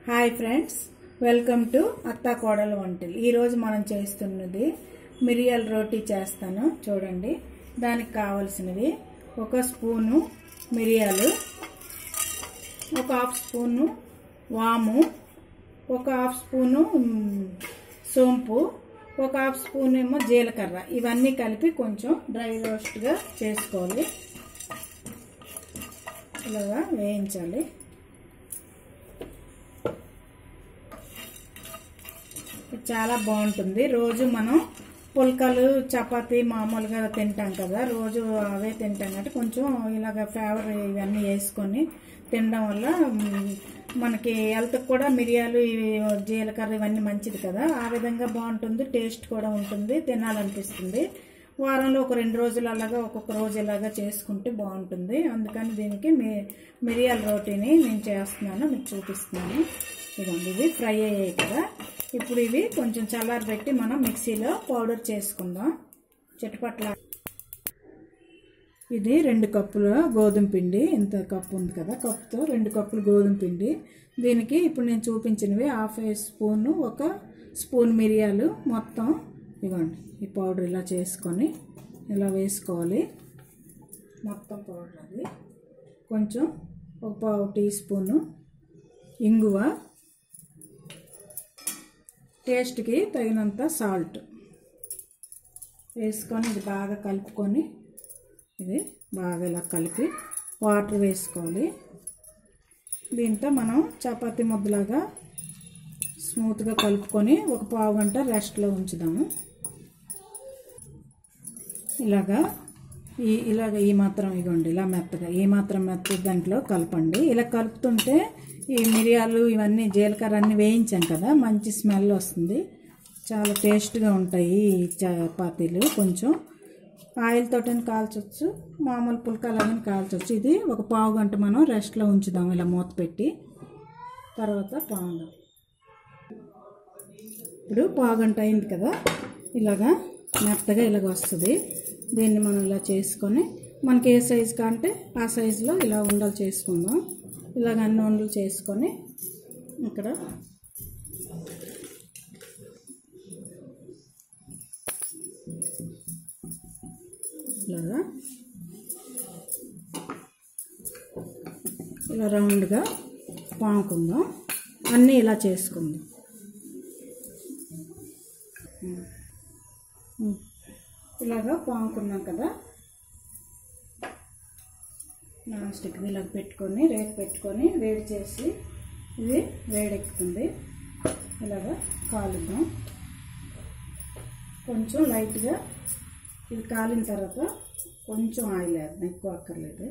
Hi friends welcome to అత్తా కోడల వంటలు ఈరోజు మనం చేస్తున్నది మిరియాల రోటీ చేస్తాను చూడండి దానికి కావలసినవి ఒక స్పూను మిరియాలు ఒక హాఫ్ స్పూను వాము ఒక హాఫ్ స్పూను మ్, సోంపు ఒక హాఫ్ స్పూన్ ఏమో జీలకర్ర ఇవన్నీ కలిపి కొంచెం డ్రై రోస్ట్గా చేసుకోవాలి ఇలాగా వేయించాలి ఇది చాలా బాగుంటుంది రోజు మనం పుల్కలు చపాతీ మామూలుగా తింటాం కదా రోజు అవే తింటాం కాబట్టి కొంచెం ఇలాగ ఫ్లేవర్ ఇవన్నీ వేసుకొని తినడం వల్ల మ్, మనకి హెల్త్కి కూడా మిరియాలు ఇవి జీలకర్ర ఇవన్నీ మంచిది కదా ఆ విధంగా బాగుంటుంది టేస్ట్ కూడా ఉంటుంది తినాలనిపిస్తుంది వారంలో ఒక రెండు రోజులు అలాగా ఒక్కొక్క రోజు ఇలాగా చేసుకుంటే బాగుంటుంది అందుకని దీనికి మీ మిరియాల రోటీని నేను చేస్తున్నాను మీకు చూపిస్తున్నాను ఇదండి ఇవి ఫ్రై అయ్యాయి కదా ఇప్పుడు ఇవి కొంచెం చల్లారబెట్టి మనం మిక్సీలో పౌడర్ చేసుకుందాం చిటపట్ల ఇది రెండు కప్పుల గోధుమ పిండి ఇంత కప్పు ఉంది కదా కప్పుతో రెండు కప్పులు గోధుమ పిండి దీనికి ఇప్పుడు నేను చూపించినవి హాఫ్ ఏ స్పూను ఒక స్పూన్ మిరియాలు మొత్తం ఇవ్వండి ఈ పౌడర్ ఇలా చేసుకొని ఇలా వేసుకోవాలి మొత్తం పౌడర్ అది కొంచెం ఒక పావు టీ స్పూను ఇంగువ టేస్ట్కి తగినంత సాల్ట్ వేసుకొని ఇది బాగా కలుపుకొని ఇది బాగా ఇలా కలిపి వాటర్ వేసుకోవాలి దీంతో మనం చపాతీ ముద్దలాగా స్మూత్గా కలుపుకొని ఒక పావు గంట రెస్ట్లో ఉంచుదాము ఇలాగా ఈ ఇలాగ ఈ మాత్రం ఇగోండి ఇలా మెత్తగా ఈ మాత్రం మెత్త దాంట్లో కలపండి ఇలా కలుపుతుంటే ఈ మిరియాలు ఇవన్నీ జీలకర్ర అన్నీ వేయించాం కదా మంచి స్మెల్ వస్తుంది చాలా టేస్ట్గా ఉంటాయి ఈ చపాతీలు కొంచెం ఆయిల్ తోటని కాల్చొచ్చు మామూలు పుల్కాలని కాల్చొచ్చు ఇది ఒక పావు గంట మనం రెస్ట్లో ఉంచుదాం ఇలా మూత పెట్టి తర్వాత పావు ఇప్పుడు పావు గంట అయింది కదా ఇలాగా మెత్తగా ఇలాగ వస్తుంది దీన్ని మనం ఇలా చేసుకొని మనకి ఏ సైజు కంటే ఆ సైజులో ఇలా ఉండలు చేసుకుందాం ఇలాగ అన్ని ఉండలు చేసుకొని ఇక్కడ ఇలాగా ఇలా రౌండ్గా పాముకుందాం అన్నీ ఇలా చేసుకుందాం ఉమ్. ఇలాగా పాముకున్నాం కదా నాన్ స్టిక్ ఇలా పెట్టుకొని రేపు పెట్టుకొని వేడి చేసి ఇది వేడెక్కుతుంది ఇలాగా కాలుద్దాం కొంచెం లైట్గా ఇది కాలిన తర్వాత కొంచెం ఆయిల్ వేద్దాం ఎక్కువ అక్కర్లేదు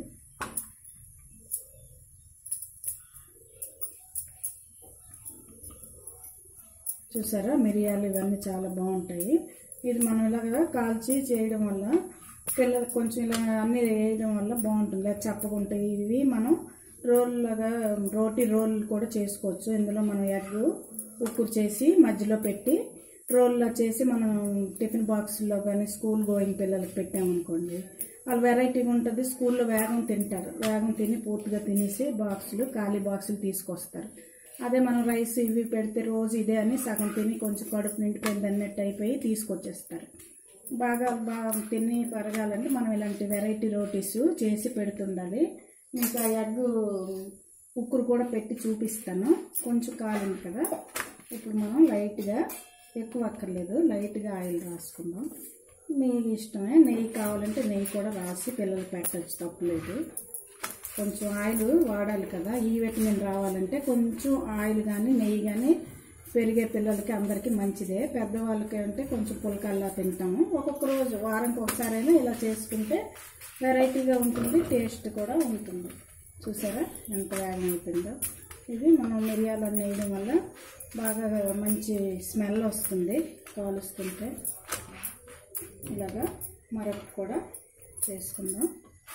చూసారా మిరియాలు ఇవన్నీ చాలా బాగుంటాయి ఇది మనం ఇలాగా కాల్చి చేయడం వల్ల పిల్లలకు కొంచెం ఇలా అన్నీ వేయడం వల్ల బాగుంటుంది లేదా చప్పకుంటాయి ఇవి మనం రోల్ లాగా రోటీ రోల్ కూడా చేసుకోవచ్చు ఇందులో మనం ఎగ్ ఉక్కురు చేసి మధ్యలో పెట్టి రోల్లో చేసి మనం టిఫిన్ బాక్స్లో కానీ స్కూల్ గోయింగ్ పిల్లలకి పెట్టామనుకోండి వాళ్ళు వెరైటీగా ఉంటుంది స్కూల్లో వేగం తింటారు వేగం తిని పూర్తిగా తినేసి బాక్సులు ఖాళీ బాక్సులు తీసుకొస్తారు అదే మనం రైస్ ఇవి పెడితే రోజు ఇదే అని సగం తిని కొంచెం కడుపు నిండిపోయింది అన్నట్టు అయిపోయి తీసుకొచ్చేస్తారు బాగా బాగా తిని పరగాలంటే మనం ఇలాంటి వెరైటీ రోటీస్ చేసి పెడుతుండాలి ఇంకా ఎగ్ ఉక్కురు కూడా పెట్టి చూపిస్తాను కొంచెం కాలింది కదా ఇప్పుడు మనం లైట్గా ఎక్కువ అక్కర్లేదు లైట్గా ఆయిల్ రాసుకుందాం మీ ఇష్టమే నెయ్యి కావాలంటే నెయ్యి కూడా రాసి పిల్లలు పెట్టచ్చు తప్పులేదు కొంచెం ఆయిల్ వాడాలి కదా ఈ విటమిన్ రావాలంటే కొంచెం ఆయిల్ కానీ నెయ్యి కానీ పెరిగే పిల్లలకి అందరికీ మంచిదే పెద్దవాళ్ళకి అంటే కొంచెం పులకల్లా తింటాము ఒక్కొక్క రోజు వారానికి ఒకసారైనా ఇలా చేసుకుంటే వెరైటీగా ఉంటుంది టేస్ట్ కూడా ఉంటుంది చూసారా ఎంత వేగం అయిపోయిందో ఇది మనం మిరియాలు వేయడం వల్ల బాగా మంచి స్మెల్ వస్తుంది కాలుస్తుంటే ఇలాగా మరొక కూడా చేసుకుందాం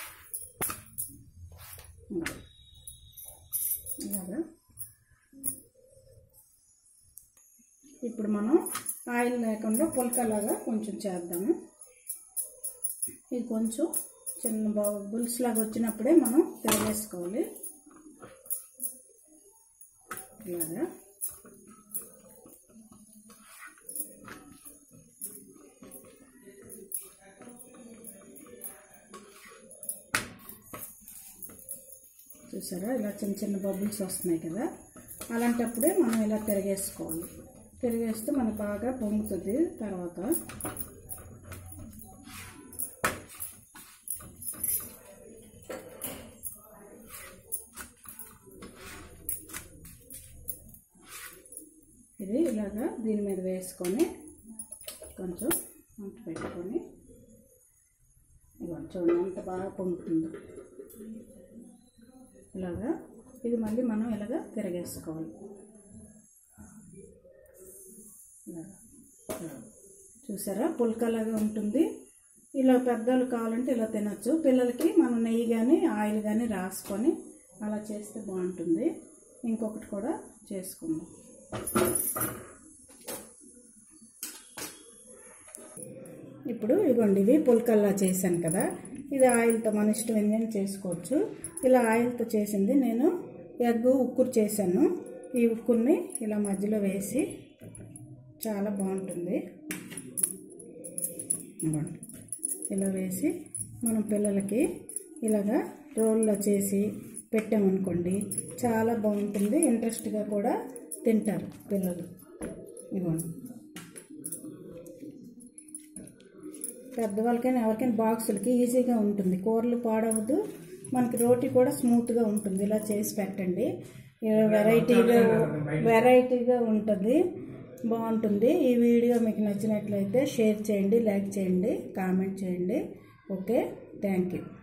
ఇలాగా ఇప్పుడు మనం ఆయిల్ లేకుండా పుల్కలాగా కొంచెం చేద్దాము ఇది కొంచెం చిన్న బుల్స్ లాగా వచ్చినప్పుడే మనం తిరగేసుకోవాలి ఇలాగా చూసారా ఇలా చిన్న చిన్న బబుల్స్ వస్తున్నాయి కదా అలాంటప్పుడే మనం ఇలా తిరగేసుకోవాలి తిరిగేస్తే మనకు బాగా పొంగుతుంది తర్వాత ఇది ఇలాగా దీని మీద వేసుకొని కొంచెం అంత పెట్టుకొని ఇదిగోండి చూడండి అంత బాగా పొంగుతుంది ఇలాగా ఇది మళ్ళీ మనం ఇలాగా తిరగేసుకోవాలి ఇలాగా ఇలాగా. చూసారా పుల్కలాగా ఉంటుంది ఇలా పెద్దలు కావాలంటే ఇలా తినొచ్చు పిల్లలకి మనం నెయ్యి కానీ ఆయిల్ కానీ రాసుకొని అలా చేస్తే బాగుంటుంది ఇంకొకటి కూడా చేసుకుందాం ఇప్పుడు ఇదిగోండి ఇవి పుల్కల్లా చేశాను కదా ఇది ఆయిల్తో మన ఇష్టం ఏంటని చేసుకోవచ్చు ఇలా ఆయిల్తో చేసింది నేను ఎగ్ ఉక్కురు చేశాను ఈ ఉక్కుర్ని ఇలా మధ్యలో వేసి చాలా బాగుంటుంది ఇదిగోండి ఇలా వేసి మనం పిల్లలకి ఇలాగా రోల్లో చేసి పెట్టామనుకోండి చాలా బాగుంటుంది ఇంట్రెస్ట్గా కూడా తింటారు పిల్లలు ఇదిగోండి పెద్దవాళ్ళకైనా ఎవరికైనా బాక్సులకి ఈజీగా ఉంటుంది కూరలు పాడవద్దు మనకి రోటీ కూడా స్మూత్గా ఉంటుంది ఇలా చేసి పెట్టండి ఇలా వెరైటీగా వెరైటీగా ఉంటుంది బాగుంటుంది ఈ వీడియో మీకు నచ్చినట్లయితే షేర్ చేయండి లైక్ చేయండి కామెంట్ చేయండి ఓకే థ్యాంక్ యూ